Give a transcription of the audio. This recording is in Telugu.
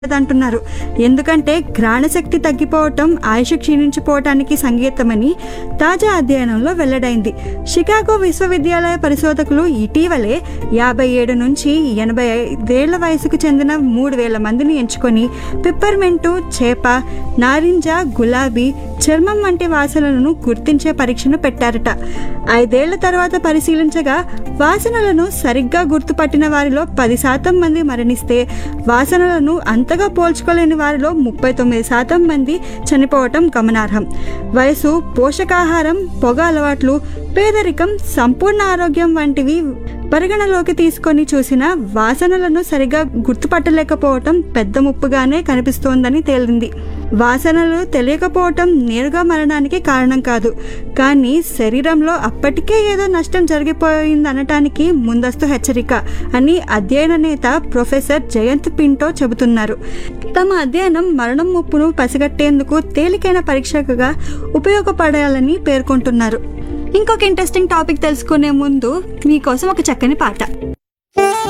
అంటున్నారు ఎందుకంటే గ్రహణశక్తి తగ్గిపోవటం ఆయుష్ క్షీణించిపోవటానికి సంకేతమని తాజా అధ్యయనంలో వెల్లడైంది షికాగో విశ్వవిద్యాలయ పరిశోధకులు ఇటీవలే యాభై ఏడు నుంచి ఎనభై ఐదేళ్ల వయసుకు చెందిన మూడు వేల మందిని ఎంచుకొని పిప్పర్మెంటు చేప నారింజ గులాబీ చర్మం వంటి వాసనలను గుర్తించే పరీక్షను పెట్టారట ఐదేళ్ల తర్వాత పరిశీలించగా వాసనలను సరిగ్గా గుర్తుపట్టిన వారిలో పది శాతం మంది మరణిస్తే వాసనలను అంతగా పోల్చుకోలేని వారిలో ముప్పై తొమ్మిది శాతం మంది చనిపోవటం గమనార్హం వయసు పోషకాహారం పొగ అలవాట్లు పేదరికం సంపూర్ణ ఆరోగ్యం వంటివి పరిగణలోకి తీసుకొని చూసిన వాసనలను సరిగా గుర్తుపట్టలేకపోవటం పెద్ద ముప్పుగానే కనిపిస్తోందని తేలింది వాసనలు తెలియకపోవటం నేరుగా మరణానికి కారణం కాదు కానీ శరీరంలో అప్పటికే ఏదో నష్టం జరిగిపోయిందనటానికి ముందస్తు హెచ్చరిక అని అధ్యయన నేత ప్రొఫెసర్ జయంత్ పింటో చెబుతున్నారు తమ అధ్యయనం మరణం ముప్పును పసిగట్టేందుకు తేలికైన పరీక్షగా ఉపయోగపడాలని పేర్కొంటున్నారు ఇంకొక ఇంట్రెస్టింగ్ టాపిక్ తెలుసుకునే ముందు మీకోసం ఒక చక్కని పాట